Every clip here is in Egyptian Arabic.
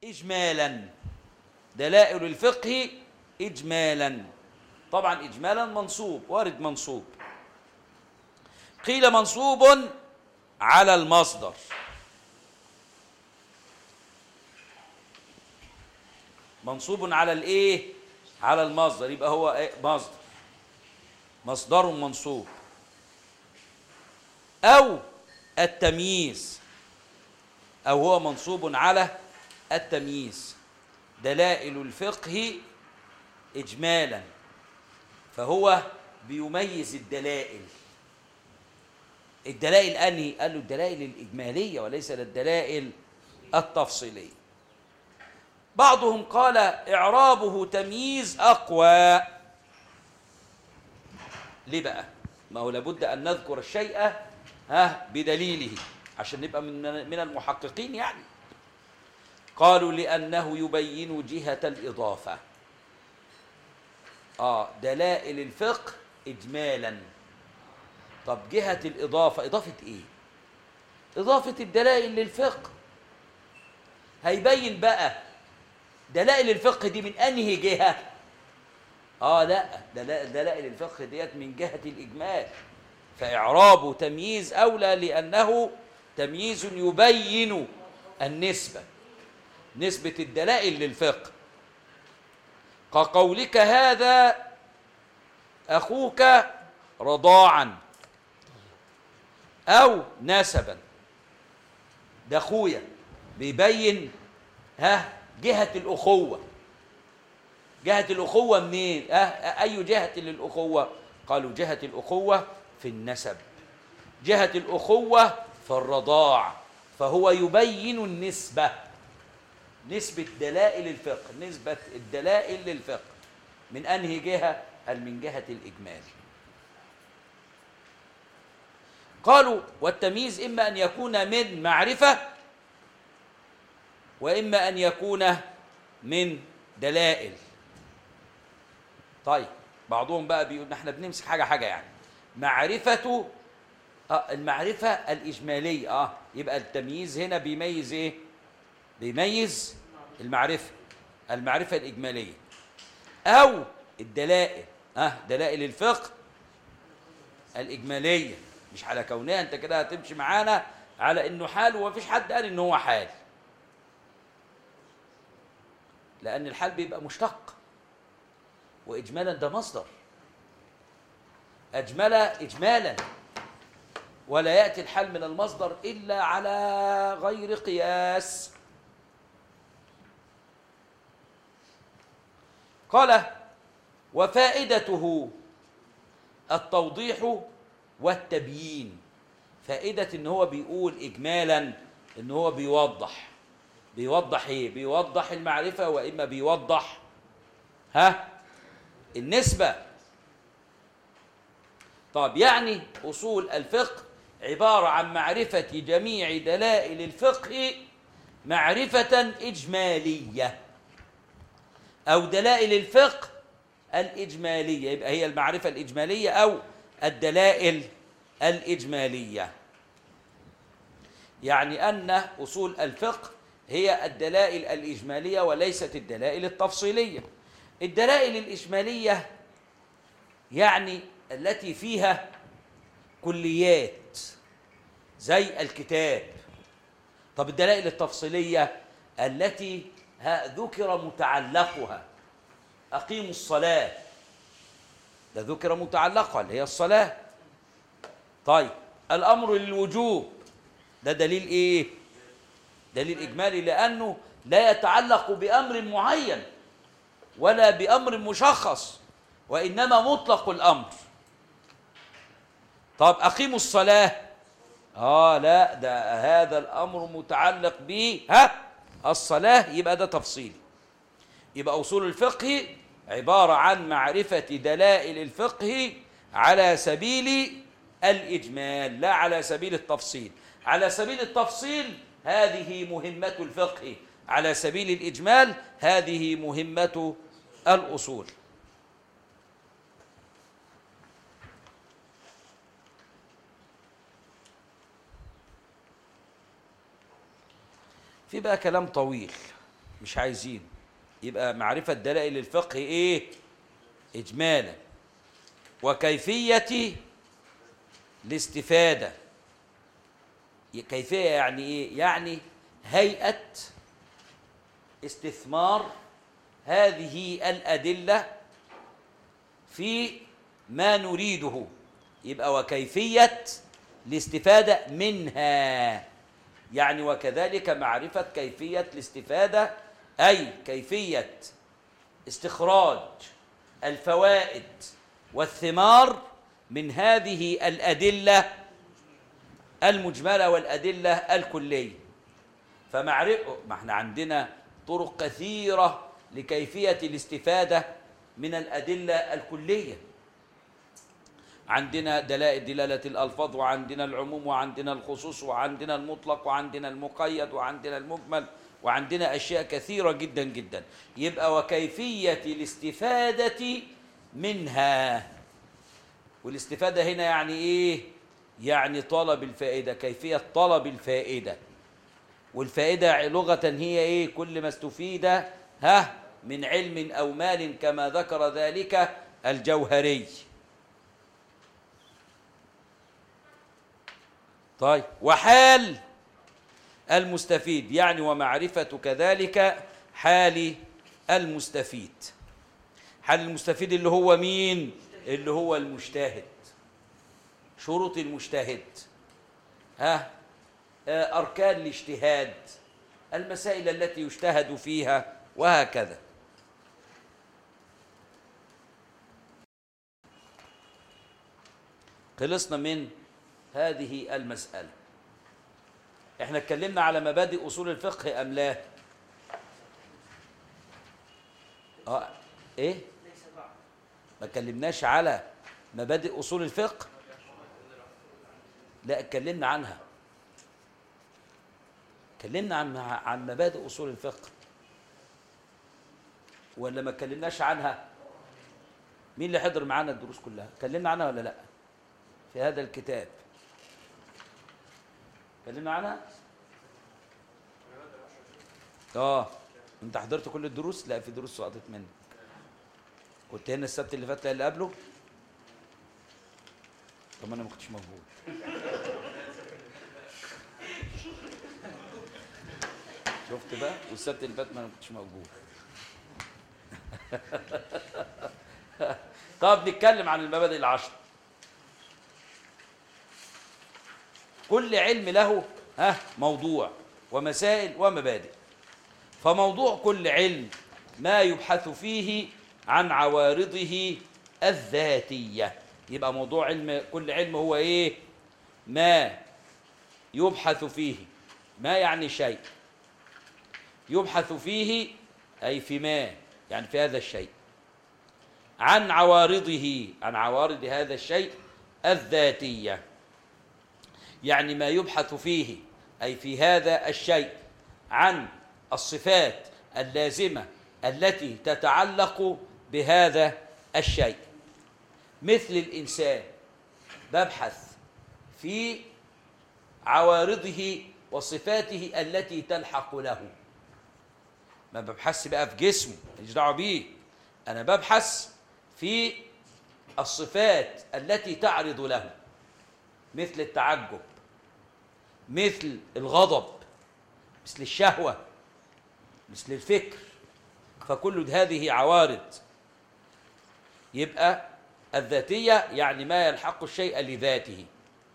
إجمالا دلائل الفقه إجمالا طبعا إجمالا منصوب وارد منصوب قيل منصوب على المصدر منصوب على الايه على المصدر يبقى هو إيه؟ مصدر مصدر منصوب او التمييز او هو منصوب على التمييز دلائل الفقه اجمالا فهو بيميز الدلائل الدلائل انهي قال له الدلائل الاجماليه وليس الدلائل التفصيليه بعضهم قال اعرابه تمييز اقوى ليه بقى ما هو لابد ان نذكر الشيء ها بدليله عشان نبقى من من المحققين يعني قالوا لانه يبين جهه الاضافه اه دلائل الفقه اجمالا طب جهه الاضافه اضافه ايه اضافه الدلائل للفقه هيبين بقى دلائل الفقه دي من انهي جهه اه لا دلا- دلائل الفقه ديت من جهه الاجمال فاعرابه تمييز اولى لانه تمييز يبين النسبه نسبه الدلائل للفقه كقولك هذا اخوك رضاعا او نسبا ده اخويا بيبين ها جهة الأخوة جهة الأخوة منين؟ أه أي جهة للأخوة؟ قالوا جهة الأخوة في النسب جهة الأخوة في الرضاع فهو يبين النسبة نسبة دلائل الفقه نسبة الدلائل للفقه من أنهي جهة؟ قال من جهة الإجمال قالوا والتمييز إما أن يكون من معرفة واما ان يكون من دلائل طيب بعضهم بقى بيقول احنا بنمسك حاجه حاجه يعني معرفه آه المعرفه الاجماليه اه يبقى التمييز هنا بيميز ايه بيميز المعرفه المعرفه الاجماليه او الدلائل اه دلائل الفقه الاجماليه مش على كونها انت كده هتمشي معانا على انه حال ومفيش حد قال ان هو حال لأن الحال بيبقى مشتق وإجمالا ده مصدر أجمل إجمالا ولا يأتي الحال من المصدر إلا على غير قياس قال وفائدته التوضيح والتبيين فائدة إن هو بيقول إجمالا إن هو بيوضح بيوضح ايه بيوضح المعرفه واما بيوضح ها النسبه طب يعني اصول الفقه عباره عن معرفه جميع دلائل الفقه معرفه اجماليه او دلائل الفقه الاجماليه يبقى هي المعرفه الاجماليه او الدلائل الاجماليه يعني ان اصول الفقه هي الدلائل الإجمالية وليست الدلائل التفصيلية الدلائل الإجمالية يعني التي فيها كليات زي الكتاب طب الدلائل التفصيلية التي ذكر متعلقها أقيموا الصلاة ده ذكر متعلقها اللي هي الصلاة طيب الأمر للوجوب ده دليل إيه؟ دليل إجمالي لأنه لا يتعلق بأمر معين ولا بأمر مشخص وإنما مطلق الأمر طب أقيموا الصلاة آه لا ده هذا الأمر متعلق به ها الصلاة يبقى ده تفصيل يبقى أصول الفقه عبارة عن معرفة دلائل الفقه على سبيل الإجمال لا على سبيل التفصيل على سبيل التفصيل هذه مهمة الفقه على سبيل الإجمال هذه مهمة الأصول في بقى كلام طويل مش عايزين يبقى معرفة دلائل الفقه ايه اجمالا وكيفية الاستفادة كيفية يعني ايه يعني هيئة استثمار هذه الأدلة في ما نريده يبقى وكيفية الاستفادة منها يعني وكذلك معرفة كيفية الاستفادة أي كيفية استخراج الفوائد والثمار من هذه الأدلة المجملة والأدلة الكلية فمعرفة ما احنا عندنا طرق كثيرة لكيفية الاستفادة من الأدلة الكلية عندنا دلائل دلالة الألفاظ وعندنا العموم وعندنا الخصوص وعندنا المطلق وعندنا المقيد وعندنا المجمل وعندنا أشياء كثيرة جدا جدا يبقى وكيفية الاستفادة منها والاستفادة هنا يعني إيه؟ يعني طلب الفائدة كيفية طلب الفائدة والفائدة لغة هي إيه؟ كل ما استفيد ها من علم أو مال كما ذكر ذلك الجوهري طيب وحال المستفيد يعني ومعرفة كذلك حال المستفيد حال المستفيد اللي هو مين اللي هو المجتهد شروط المجتهد ها آه، أركان الاجتهاد المسائل التي يجتهد فيها وهكذا خلصنا من هذه المسألة احنا اتكلمنا على مبادئ أصول الفقه أم لا اه ايه ما اتكلمناش على مبادئ أصول الفقه لا اتكلمنا عنها اتكلمنا عن عن مبادئ أصول الفقه ولا ما اتكلمناش عنها مين اللي حضر معانا الدروس كلها اتكلمنا عنها ولا لا في هذا الكتاب اتكلمنا عنها اه انت حضرت كل الدروس لا في دروس سقطت منك كنت هنا السبت اللي فات لا اللي قبله طب انا ما كنتش موجود شفت بقى والسبت اللي فات ما انا ما كنتش موجود طب نتكلم عن المبادئ العشر كل علم له ها موضوع ومسائل ومبادئ فموضوع كل علم ما يبحث فيه عن عوارضه الذاتية يبقى موضوع علم كل علم هو ايه ما يبحث فيه ما يعني شيء يبحث فيه أي في ما يعني في هذا الشيء عن عوارضه عن عوارض هذا الشيء الذاتية يعني ما يبحث فيه أي في هذا الشيء عن الصفات اللازمة التي تتعلق بهذا الشيء مثل الإنسان ببحث في عوارضه وصفاته التي تلحق له ما ببحثش بقى في جسمه ماليش دعوه بيه انا ببحث في الصفات التي تعرض له مثل التعجب مثل الغضب مثل الشهوه مثل الفكر فكل هذه عوارض يبقى الذاتيه يعني ما يلحق الشيء لذاته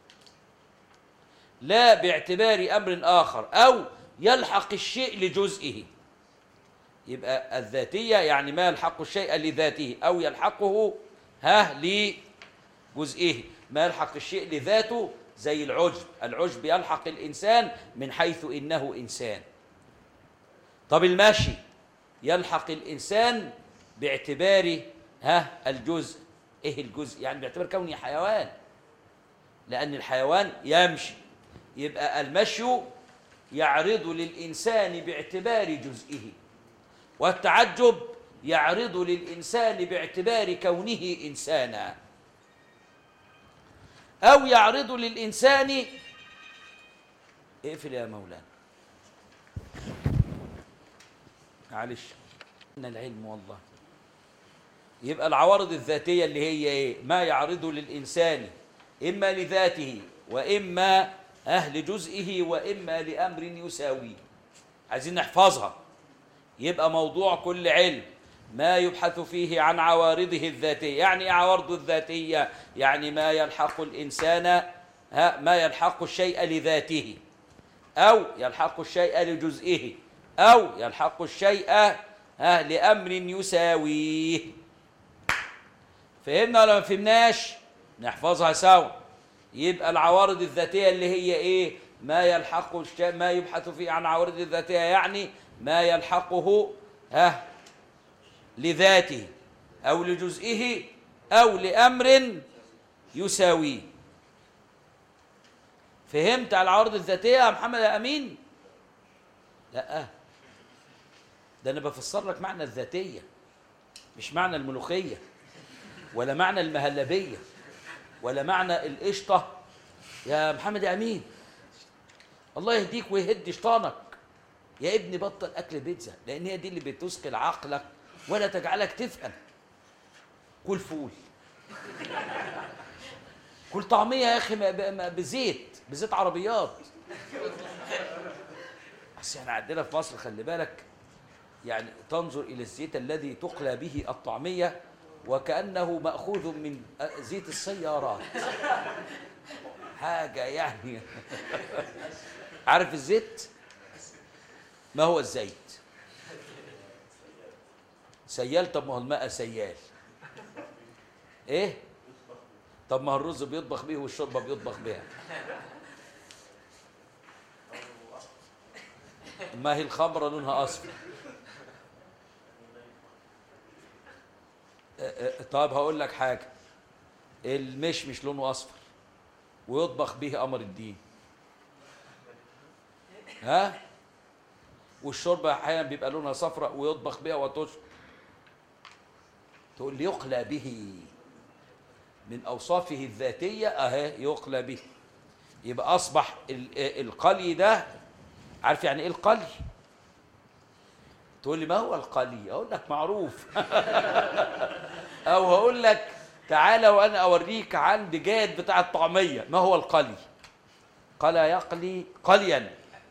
لا باعتبار امر اخر او يلحق الشيء لجزئه يبقى الذاتية يعني ما يلحق الشيء لذاته أو يلحقه ها لجزئه ما يلحق الشيء لذاته زي العجب العجب يلحق الإنسان من حيث إنه إنسان طب المشي يلحق الإنسان باعتبار ها الجزء إيه الجزء يعني باعتبار كوني حيوان لأن الحيوان يمشي يبقى المشي يعرض للإنسان باعتبار جزئه والتعجب يعرض للإنسان باعتبار كونه إنسانا أو يعرض للإنسان اقفل يا مولانا معلش ان العلم والله يبقى العوارض الذاتيه اللي هي ايه ما يعرض للانسان اما لذاته واما اهل جزئه واما لامر يساويه عايزين نحفظها يبقى موضوع كل علم ما يبحث فيه عن عوارضه الذاتيه يعني ايه عوارضه الذاتيه يعني ما يلحق الانسان ها ما يلحق الشيء لذاته او يلحق الشيء لجزئه او يلحق الشيء ها لامر يساويه فهمنا ولا ما فهمناش نحفظها سوا يبقى العوارض الذاتيه اللي هي ايه ما يلحق الشيء ما يبحث فيه عن عوارض الذاتيه يعني ما يلحقه ها لذاته او لجزئه او لامر يساويه فهمت على العوارض الذاتيه يا محمد يا امين لا ده انا بفسر لك معنى الذاتيه مش معنى الملوخيه ولا معنى المهلبيه ولا معنى القشطه يا محمد يا امين الله يهديك ويهدي شيطانك يا ابني بطل اكل بيتزا لان هي دي اللي بتثقل عقلك ولا تجعلك تفهم كل فول كل طعميه يا اخي ما- ب- ما- بزيت بزيت عربيات بس احنا عندنا في مصر خلي بالك يعني تنظر الى الزيت الذي تقلى به الطعميه وكانه ماخوذ من زيت السيارات حاجه يعني عارف الزيت ما هو الزيت سيال طب ما هو الماء سيال ايه طب ما هو الرز بيطبخ بيه والشوربه بيطبخ بيها ما هي الخمره لونها اصفر أه، أه، طب هقول لك حاجه المشمش لونه اصفر ويطبخ به قمر الدين ها والشوربه احيانا بيبقى لونها صفراء ويطبخ بها وتشرب تقول لي يقلى به من اوصافه الذاتيه اهي يقلى به يبقى اصبح ال- القلي ده عارف يعني ايه القلي تقول لي ما هو القلي اقول لك معروف او هقول لك تعالى وانا اوريك عند جاد بتاع الطعميه ما هو القلي قلى يقلي قليا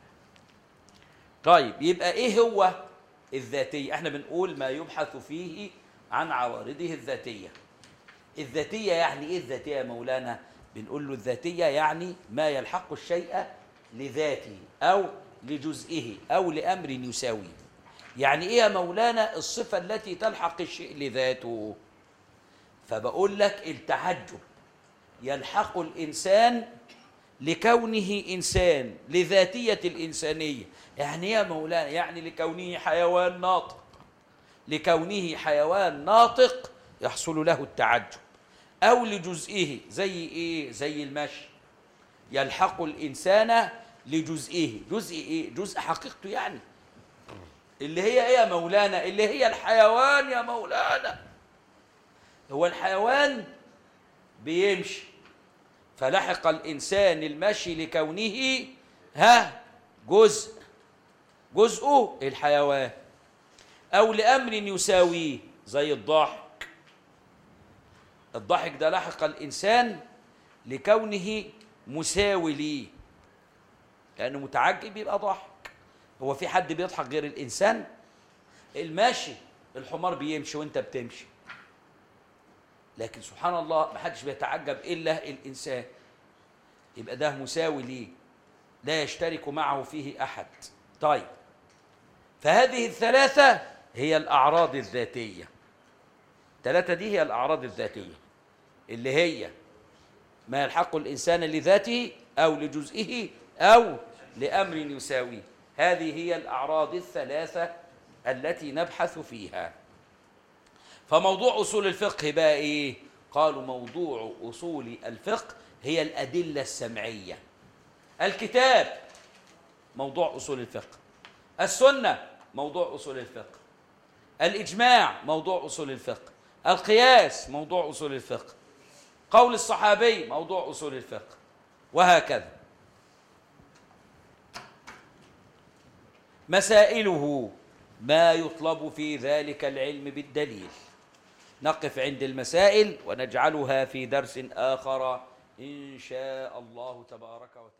طيب يبقى ايه هو الذاتيه احنا بنقول ما يبحث فيه عن عوارضه الذاتيه الذاتيه يعني ايه الذاتيه يا مولانا بنقول له الذاتيه يعني ما يلحق الشيء لذاته او لجزئه او لامر يساويه يعني ايه يا مولانا الصفه التي تلحق الشيء لذاته فبقول لك التعجب يلحق الانسان لكونه انسان لذاتيه الانسانيه يعني إيه يا مولانا يعني لكونه حيوان ناطق لكونه حيوان ناطق يحصل له التعجب او لجزئه زي ايه زي المشي يلحق الانسان لجزئه جزء ايه جزء حقيقته يعني اللي هي ايه يا مولانا اللي هي الحيوان يا مولانا هو الحيوان بيمشي فلحق الانسان المشي لكونه ها جزء جزءه الحيوان او لامر يساويه زي الضحك الضحك ده لحق الانسان لكونه مساوي ليه لانه متعجب يبقى ضحك هو في حد بيضحك غير الانسان الماشي الحمار بيمشي وانت بتمشي لكن سبحان الله ما حدش بيتعجب الا الانسان يبقى ده مساوي ليه لا يشترك معه فيه احد طيب فهذه الثلاثه هي الاعراض الذاتيه الثلاثه دي هي الاعراض الذاتيه اللي هي ما يلحق الانسان لذاته او لجزئه او لامر يساويه هذه هي الاعراض الثلاثه التي نبحث فيها فموضوع اصول الفقه بقى ايه قالوا موضوع اصول الفقه هي الادله السمعيه الكتاب موضوع اصول الفقه السنه موضوع اصول الفقه الاجماع موضوع اصول الفقه القياس موضوع اصول الفقه قول الصحابي موضوع اصول الفقه وهكذا مسائله ما يطلب في ذلك العلم بالدليل نقف عند المسائل ونجعلها في درس آخر إن شاء الله تبارك وتعالى